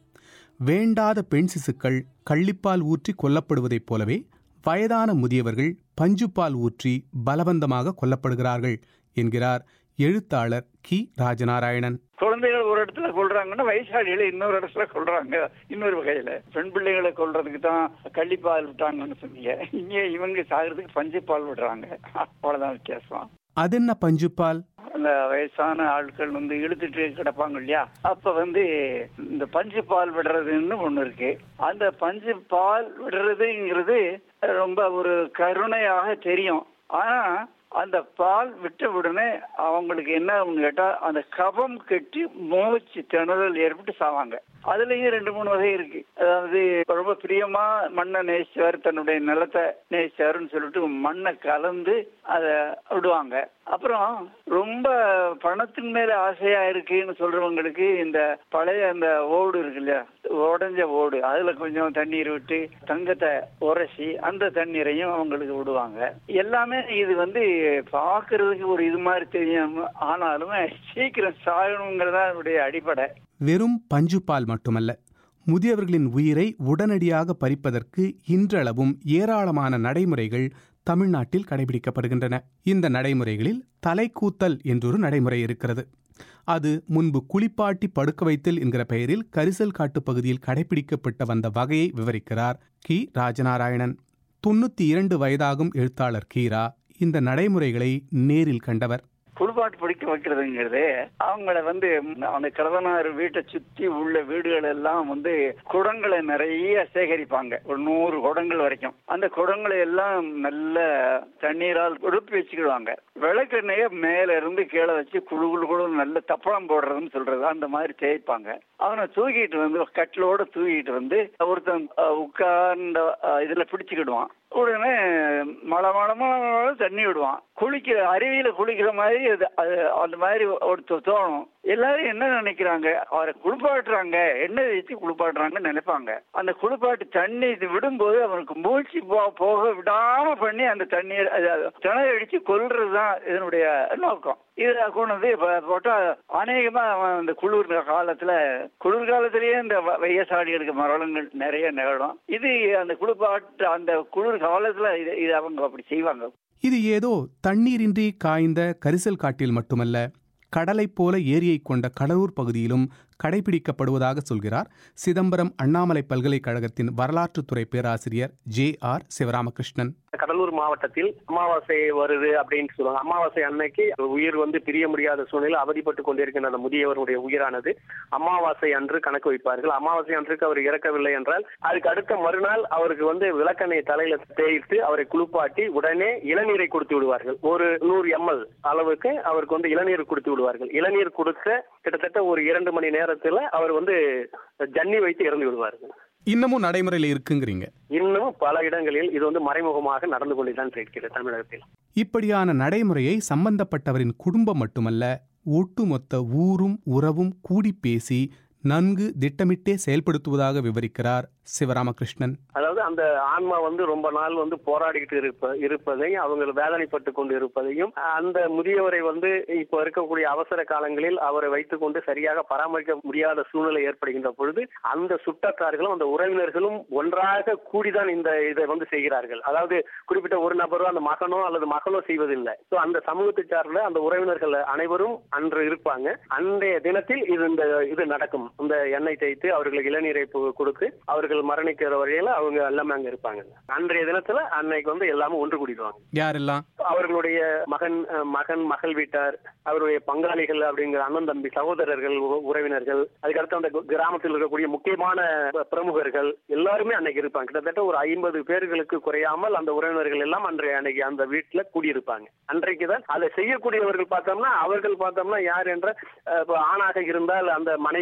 வேண்டாத பெண் சிசுக்கள் கள்ளிப்பால் ஊற்றி கொல்லப்படுவதைப் போலவே வயதான முதியவர்கள் பஞ்சுப்பால் ஊற்றி பலவந்தமாக கொல்லப்படுகிறார்கள் என்கிறார் எழுத்தாளர் கி ராஜநாராயணன் குழந்தைகள் ஒரு இடத்துல கொள்றாங்கன்னா வயசாளிகளை இன்னொரு இடத்துல கொள்றாங்க இன்னொரு வகையில பெண் பிள்ளைகளை கொள்றதுக்கு தான் கள்ளிப்பால் விட்டாங்கன்னு சொன்னீங்க இங்கே இவங்க சாகிறதுக்கு பஞ்சுப்பால் விடுறாங்க அவ்வளவுதான் வித்தியாசம் அதென்ன பஞ்சுப்பால் அந்த வயசான ஆட்கள் வந்து இழுத்துட்டு கிடப்பாங்க இல்லையா அப்ப வந்து இந்த பஞ்சு பால் விடுறதுன்னு ஒண்ணு இருக்கு அந்த பஞ்சு பால் விடுறதுங்கிறது ரொம்ப ஒரு கருணையாக தெரியும் ஆனா அந்த பால் விட்ட உடனே அவங்களுக்கு என்ன ஆகும்னு கேட்டா அந்த கபம் கட்டி மூச்சு திணறல் ஏற்பட்டு சாவாங்க அதுலயும் ரெண்டு மூணு வகை இருக்கு அதாவது ரொம்ப பிரியமா மண்ணை நேசிச்சாரு தன்னுடைய நிலத்தை நேசிச்சாருன்னு சொல்லிட்டு மண்ணை கலந்து அதை விடுவாங்க அப்புறம் ரொம்ப பணத்தின் மேல ஆசையா இருக்குன்னு சொல்றவங்களுக்கு இந்த பழைய அந்த ஓடு இருக்கு இல்லையா உடஞ்ச ஓடு அதுல கொஞ்சம் தண்ணீர் விட்டு தங்கத்தை உரைச்சி அந்த தண்ணீரையும் அவங்களுக்கு விடுவாங்க எல்லாமே இது வந்து பாக்குறதுக்கு ஒரு இது மாதிரி தெரியும் ஆனாலுமே சீக்கிரம் சாகணுங்கிறதா அதனுடைய அடிப்படை வெறும் பஞ்சுப்பால் மட்டுமல்ல முதியவர்களின் உயிரை உடனடியாக பறிப்பதற்கு இன்றளவும் ஏராளமான நடைமுறைகள் தமிழ்நாட்டில் கடைபிடிக்கப்படுகின்றன இந்த நடைமுறைகளில் தலைக்கூத்தல் என்றொரு நடைமுறை இருக்கிறது அது முன்பு குளிப்பாட்டி படுக்க வைத்தல் என்கிற பெயரில் கரிசல் காட்டு பகுதியில் கடைபிடிக்கப்பட்ட வந்த வகையை விவரிக்கிறார் கி ராஜநாராயணன் தொண்ணூத்தி இரண்டு வயதாகும் எழுத்தாளர் கீரா இந்த நடைமுறைகளை நேரில் கண்டவர் குளிப்பாட்டு படிக்க வைக்கிறதுங்கிறது அவங்கள வந்து அந்த கடதனார் வீட்டை சுத்தி உள்ள வீடுகள் எல்லாம் வந்து குடங்களை நிறைய சேகரிப்பாங்க ஒரு நூறு குடங்கள் வரைக்கும் அந்த குடங்களை எல்லாம் நல்ல தண்ணீரால் உடுப்பி வச்சுக்கிடுவாங்க விளக்கெண்ணைய மேல இருந்து கீழே வச்சு குழு குழு குழு நல்ல தப்பளம் போடுறதுன்னு சொல்றது அந்த மாதிரி தேய்ப்பாங்க அவனை தூக்கிட்டு வந்து கட்டிலோட தூக்கிட்டு வந்து ஒருத்தன் உட்கார்ந்த இதுல பிடிச்சுக்கிடுவான் உடனே மழை மழை மழை தண்ணி விடுவான் குளிக்கிற அருவியில குளிக்கிற மாதிரி அது அந்த மாதிரி ஒரு தோணும் எல்லாரும் என்ன நினைக்கிறாங்க அவரை குளிப்பாட்டுறாங்க எண்ணெய் வச்சு குளிப்பாட்டுறாங்கன்னு நினைப்பாங்க அந்த குளிப்பாட்டு தண்ணி இது விடும்போது அவனுக்கு மூச்சு போக விடாம பண்ணி அந்த தண்ணீர் திணற அடிச்சு கொல்றதுதான் இதனுடைய நோக்கம் இதுல கொண்டு வந்து போட்டா அநேகமா அந்த குளிர் காலத்துல குளிர் காலத்திலேயே இந்த வயசாளிகளுக்கு மரணங்கள் நிறைய நிகழும் இது அந்த குளிர்பாட்டு அந்த குளிர் காலத்துல இது இது அவங்க அப்படி செய்வாங்க இது ஏதோ தண்ணீரின்றி காய்ந்த கரிசல் காட்டில் மட்டுமல்ல கடலைப் போல ஏரியை கொண்ட கடலூர் பகுதியிலும் கடைபிடிக்கப்படுவதாக சொல்கிறார் சிதம்பரம் அண்ணாமலை பல்கலைக்கழகத்தின் வரலாற்றுத்துறை பேராசிரியர் ஜே ஆர் சிவராமகிருஷ்ணன் கடலூர் மாவட்டத்தில் அமாவாசை வருது அப்படின்னு சொல்லுவாங்க அமாவாசை அன்னைக்கு உயிர் வந்து பிரிய முடியாத சூழ்நிலை அவதிப்பட்டு கொண்டிருக்கின்ற அந்த முதியவருடைய உயிரானது அமாவாசை அன்று கணக்கு வைப்பார்கள் அமாவாசை அன்றுக்கு அவர் இறக்கவில்லை என்றால் அதுக்கு அடுத்த மறுநாள் அவருக்கு வந்து விளக்கெண்ணெய் தலையில தேய்த்து அவரை குளிப்பாட்டி உடனே இளநீரை கொடுத்து விடுவார்கள் ஒரு நூறு எம்எல் அளவுக்கு அவருக்கு வந்து இளநீர் கொடுத்து விடுவார்கள் இளநீர் கொடுத்த கிட்டத்தட்ட ஒரு இரண்டு மணி நேரத்துல அவர் வந்து ஜன்னி வைத்து இறந்து விடுவார்கள் இன்னமும் நடைமுறையில் இருக்குங்கிறீங்க இன்னும் பல இடங்களில் இது வந்து மறைமுகமாக நடந்து கொண்டுதான் இருக்கிறது தமிழகத்தில் இப்படியான நடைமுறையை சம்பந்தப்பட்டவரின் குடும்பம் மட்டுமல்ல ஒட்டுமொத்த ஊரும் உறவும் கூடி பேசி நன்கு திட்டமிட்டே செயல்படுத்துவதாக விவரிக்கிறார் சிவராமகிருஷ்ணன் அதாவது அந்த ஆன்மா வந்து ரொம்ப நாள் வந்து போராடிக்கிட்டு இருப்ப இருப்பதையும் அவங்க வேதனைப்பட்டு கொண்டு இருப்பதையும் அந்த முதியவரை வந்து இப்போ இருக்கக்கூடிய அவசர காலங்களில் அவரை வைத்துக் கொண்டு சரியாக பராமரிக்க முடியாத சூழ்நிலை ஏற்படுகின்ற பொழுது அந்த சுட்டத்தார்களும் அந்த உறவினர்களும் ஒன்றாக கூடிதான் இந்த இதை வந்து செய்கிறார்கள் அதாவது குறிப்பிட்ட ஒரு நபரோ அந்த மகனோ அல்லது மகளோ செய்வதில்லை ஸோ அந்த சமூகத்தை சார்ந்த அந்த உறவினர்கள் அனைவரும் அன்று இருப்பாங்க அன்றைய தினத்தில் இது இந்த இது நடக்கும் இந்த எண்ணெய் தேய்த்து அவர்களுக்கு இளநீரை கொடுத்து அவர்கள் மரணிக்கிற வரையில அவங்க எல்லாமே அங்க இருப்பாங்க அன்றைய தினத்துல அன்னைக்கு வந்து எல்லாமே ஒன்று கூடிடுவாங்க யாரெல்லாம் அவர்களுடைய மகன் மகன் மகள் வீட்டார் அவருடைய பங்காளிகள் அப்படிங்கிற அண்ணன் தம்பி சகோதரர்கள் உறவினர்கள் அதுக்கடுத்து அந்த கிராமத்தில் இருக்கக்கூடிய முக்கியமான பிரமுகர்கள் எல்லாருமே அன்னைக்கு இருப்பாங்க கிட்டத்தட்ட ஒரு ஐம்பது பேர்களுக்கு குறையாமல் அந்த உறவினர்கள் எல்லாம் அன்றைய அன்னைக்கு அந்த வீட்டுல கூடியிருப்பாங்க அன்றைக்கு தான் அதை செய்யக்கூடியவர்கள் பார்த்தோம்னா அவர்கள் பார்த்தோம்னா யார் என்ற ஆணாக இருந்தால் அந்த மனைவி செய்வார்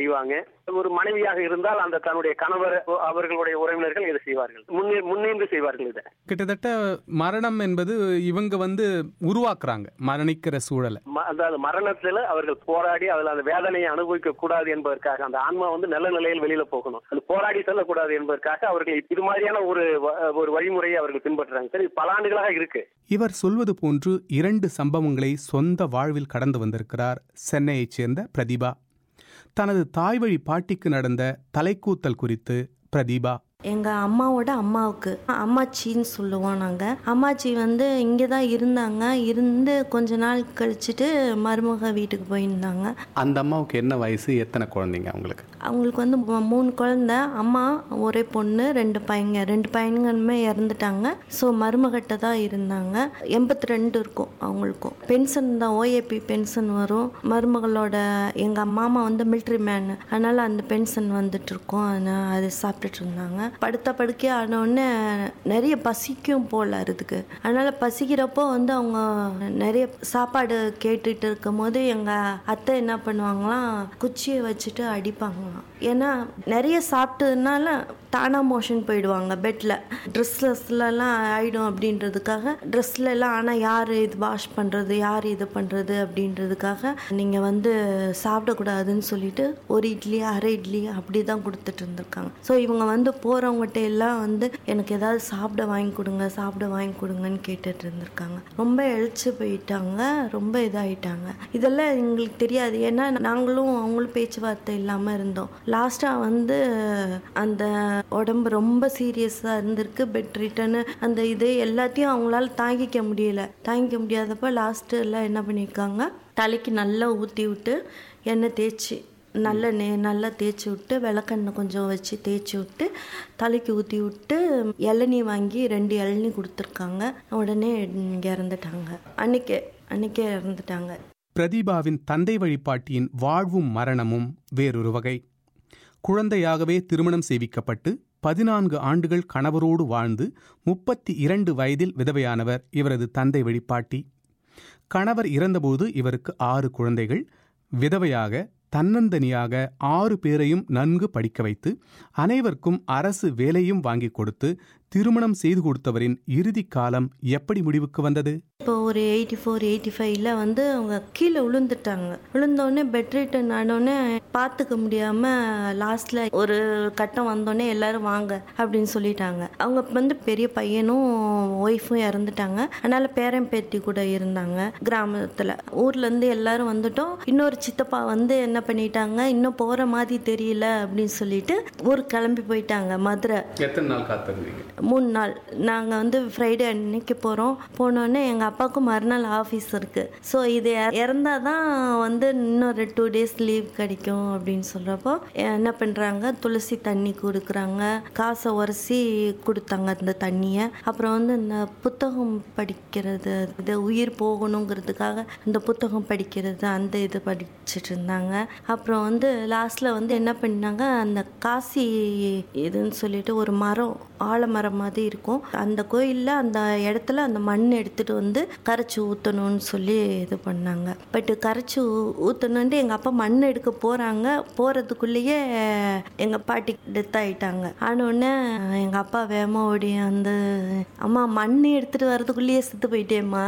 செய்வாங்க ஒரு மனைவியாக இருந்தால் அந்த தன்னுடைய கணவர் அவர்களுடைய உறவினர்கள் இதை செய்வார்கள் முன்னே முன்னின்று செய்வார்கள் இதை கிட்டத்தட்ட மரணம் என்பது இவங்க வந்து உருவாக்குறாங்க மரணிக்கிற சூழலை ம- அதாவது மரணத்துல அவர்கள் போராடி அதில் அந்த வேதனையை அனுபவிக்க கூடாது என்பதற்காக அந்த ஆன்மா வந்து நல்ல நிலையில் வெளியில போகணும் அது போராடி செல்லக்கூடாது என்பதற்காக அவர்கள் இது மாதிரியான ஒரு வ- ஒரு வழிமுறையை அவர்கள் பின்பற்றுறாங்க சரி பல ஆண்டுகளாக இருக்கு இவர் சொல்வது போன்று இரண்டு சம்பவங்களை சொந்த வாழ்வில் கடந்து வந்திருக்கிறார் சென்னையைச் சேர்ந்த பிரதீபா தனது தாய்வழி பாட்டிக்கு நடந்த தலைக்கூத்தல் குறித்து பிரதீபா எங்கள் அம்மாவோட அம்மாவுக்கு அம்மாச்சின்னு சொல்லுவோம் நாங்கள் அம்மாச்சி வந்து இங்கே தான் இருந்தாங்க இருந்து கொஞ்ச நாள் கழிச்சிட்டு மருமக வீட்டுக்கு போயிருந்தாங்க அந்த அம்மாவுக்கு என்ன வயசு எத்தனை குழந்தைங்க அவங்களுக்கு அவங்களுக்கு வந்து மூ- மூணு குழந்த அம்மா ஒரே பொண்ணு ரெண்டு பையங்க ரெண்டு பையன்களுமே இறந்துட்டாங்க ஸோ மருமகிட்ட தான் இருந்தாங்க எண்பத்தி ரெண்டு இருக்கும் அவங்களுக்கும் பென்ஷன் தான் ஓஏபி பென்ஷன் வரும் மருமகளோட எங்கள் மாமா வந்து மிலிட்ரி மேன் அதனால் அந்த பென்ஷன் வந்துட்டு இருக்கோம் அதனால் அது சாப்பிட்டுட்டு இருந்தாங்க படுத்த படுக்கையாக ஆனோடனே நிறைய பசிக்கும் போல அதுக்கு அதனால் பசிக்கிறப்போ வந்து அவங்க நிறைய சாப்பாடு கேட்டுட்டு இருக்கும் போது எங்கள் அத்தை என்ன பண்ணுவாங்களாம் குச்சியை வச்சுட்டு அடிப்பாங்களாம் ஏன்னா நிறைய சாப்பிட்டதுனால தானா மோஷன் போயிடுவாங்க பெட்டில் ட்ரெஸ்லெஸ்லாம் ஆயிடும் அப்படின்றதுக்காக ட்ரெஸ்ல எல்லாம் ஆனால் யார் இது வாஷ் பண்ணுறது யார் இது பண்ணுறது அப்படின்றதுக்காக நீங்கள் வந்து சாப்பிடக்கூடாதுன்னு சொல்லிட்டு ஒரு இட்லி அரை இட்லி அப்படி தான் கொடுத்துட்டு இருந்திருக்காங்க ஸோ இவங்க வந்து போகிறவங்ககிட்ட எல்லாம் வந்து எனக்கு ஏதாவது சாப்பிட வாங்கி கொடுங்க சாப்பிட வாங்கி கொடுங்கன்னு கேட்டுட்டு இருந்திருக்காங்க ரொம்ப எழுச்சு போயிட்டாங்க ரொம்ப இதாயிட்டாங்க இதெல்லாம் எங்களுக்கு தெரியாது ஏன்னா நாங்களும் அவங்களும் பேச்சுவார்த்தை இல்லாமல் இருந்தோம் லாஸ்ட்டாக வந்து அந்த உடம்பு ரொம்ப சீரியஸாக இருந்திருக்கு பெட் ரிட்டனு அந்த இது எல்லாத்தையும் அவங்களால தாங்கிக்க முடியல தாங்கிக்க முடியாதப்ப லாஸ்ட்டு எல்லாம் என்ன பண்ணியிருக்காங்க தலைக்கு நல்லா ஊற்றி விட்டு எண்ணெய் தேய்ச்சி நல்ல நே நல்லா தேய்ச்சி விட்டு விளக்கெண்ணெய் கொஞ்சம் வச்சு தேய்ச்சி விட்டு தலைக்கு ஊற்றி விட்டு இளநீ வாங்கி ரெண்டு இளநீ கொடுத்துருக்காங்க உடனே இறந்துட்டாங்க அன்னைக்கே அன்னைக்கே இறந்துட்டாங்க பிரதீபாவின் தந்தை வழிபாட்டியின் வாழ்வும் மரணமும் வேறொரு வகை குழந்தையாகவே திருமணம் செய்விக்கப்பட்டு பதினான்கு ஆண்டுகள் கணவரோடு வாழ்ந்து முப்பத்தி இரண்டு வயதில் விதவையானவர் இவரது தந்தை வழிபாட்டி கணவர் இறந்தபோது இவருக்கு ஆறு குழந்தைகள் விதவையாக தன்னந்தனியாக ஆறு பேரையும் நன்கு படிக்க வைத்து அனைவருக்கும் அரசு வேலையும் வாங்கி கொடுத்து திருமணம் செய்து கொடுத்தவரின் இறுதி காலம் எப்படி முடிவுக்கு வந்தது இப்போ ஒரு எயிட்டி ஃபோர் எயிட்டி ஃபைவ்ல வந்து அவங்க கீழே விழுந்துட்டாங்க விழுந்தோடனே பெட் ரிட்டன் ஆனோடனே பார்த்துக்க முடியாமல் லாஸ்ட்டில் ஒரு கட்டம் வந்தோடனே எல்லாரும் வாங்க அப்படின்னு சொல்லிட்டாங்க அவங்க வந்து பெரிய பையனும் ஒய்ஃபும் இறந்துட்டாங்க அதனால பேரன் பேத்தி கூட இருந்தாங்க கிராமத்தில் ஊர்லேருந்து எல்லாரும் வந்துட்டோம் இன்னொரு சித்தப்பா வந்து என்ன பண்ணிட்டாங்க இன்னும் போகிற மாதிரி தெரியல அப்படின்னு சொல்லிட்டு ஊருக்கு கிளம்பி போயிட்டாங்க மதுரை எத்தனை நாள் காத்திருந்தீங்க மூணு நாள் நாங்கள் வந்து ஃப்ரைடே அன்னைக்கு போகிறோம் போனோடனே எங்கள் அப்பாவுக்கும் மறுநாள் ஆஃபீஸ் இருக்குது ஸோ இது இறந்தால் தான் வந்து இன்னும் ஒரு டூ டேஸ் லீவ் கிடைக்கும் அப்படின்னு சொல்கிறப்போ என்ன பண்ணுறாங்க துளசி தண்ணி கொடுக்குறாங்க காசை உரசி கொடுத்தாங்க அந்த தண்ணியை அப்புறம் வந்து இந்த புத்தகம் படிக்கிறது இது உயிர் போகணுங்கிறதுக்காக இந்த புத்தகம் படிக்கிறது அந்த இது படிச்சுட்டு இருந்தாங்க அப்புறம் வந்து லாஸ்ட்டில் வந்து என்ன பண்ணாங்க அந்த காசி இதுன்னு சொல்லிட்டு ஒரு மரம் ஆலமரம் மாதிரி இருக்கும் அந்த கோயிலில் அந்த இடத்துல அந்த மண் எடுத்துட்டு வந்து கரைச்சி ஊற்றணும்னு சொல்லி இது பண்ணாங்க பட் கரைச்சி ஊற்றணுன்ட்டு எங்கள் அப்பா மண் எடுக்க போகிறாங்க போகிறதுக்குள்ளேயே எங்கள் பாட்டி டெத் ஆயிட்டாங்க ஆனோடனே எங்கள் அப்பா வேமா ஓடி அந்த அம்மா மண் எடுத்துகிட்டு வர்றதுக்குள்ளேயே செத்து போயிட்டேம்மா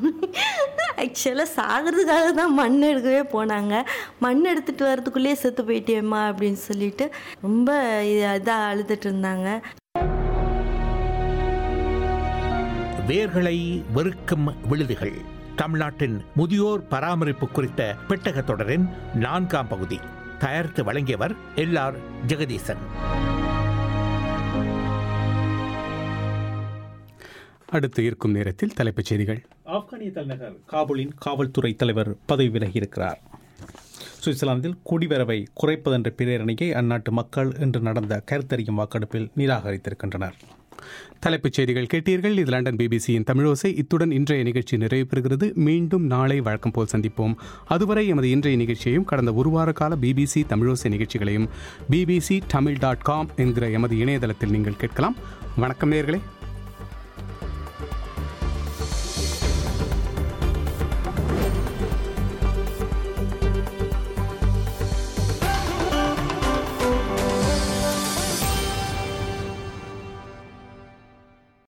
ஆக்சுவலாக சாகிறதுக்காக தான் மண் எடுக்கவே போனாங்க மண் எடுத்துகிட்டு வர்றதுக்குள்ளேயே செத்து போயிட்டேம்மா அப்படின்னு சொல்லிட்டு ரொம்ப இதாக அழுதுட்டு இருந்தாங்க வேர்களை வெறுக்கும் விழுதுகள் தமிழ்நாட்டின் முதியோர் பராமரிப்பு குறித்த பெட்டக தொடரின் நான்காம் பகுதி தயாரித்து வழங்கியவர் எல் ஆர் ஜெகதீசன் அடுத்து இருக்கும் நேரத்தில் தலைப்புச் செய்திகள் ஆப்கானிய தலைநகர் காபூலின் காவல்துறை தலைவர் பதவி விலகியிருக்கிறார் சுவிட்சர்லாந்தில் குடிவரவை குறைப்பதென்ற பிரேரணையை அந்நாட்டு மக்கள் இன்று நடந்த கருத்தறியும் வாக்கெடுப்பில் நிராகரித்திருக்கின்றனர் தலைப்புச் செய்திகள் கேட்டீர்கள் இது லண்டன் பிபிசியின் தமிழோசை இத்துடன் இன்றைய நிகழ்ச்சி நிறைவு பெறுகிறது மீண்டும் நாளை வழக்கம் போல் சந்திப்போம் அதுவரை எமது இன்றைய நிகழ்ச்சியையும் கடந்த ஒரு வார கால பிபிசி தமிழோசை நிகழ்ச்சிகளையும் பிபிசி தமிழ் டாட் காம் என்கிற எமது இணையதளத்தில் நீங்கள் கேட்கலாம் வணக்கம் நேர்களே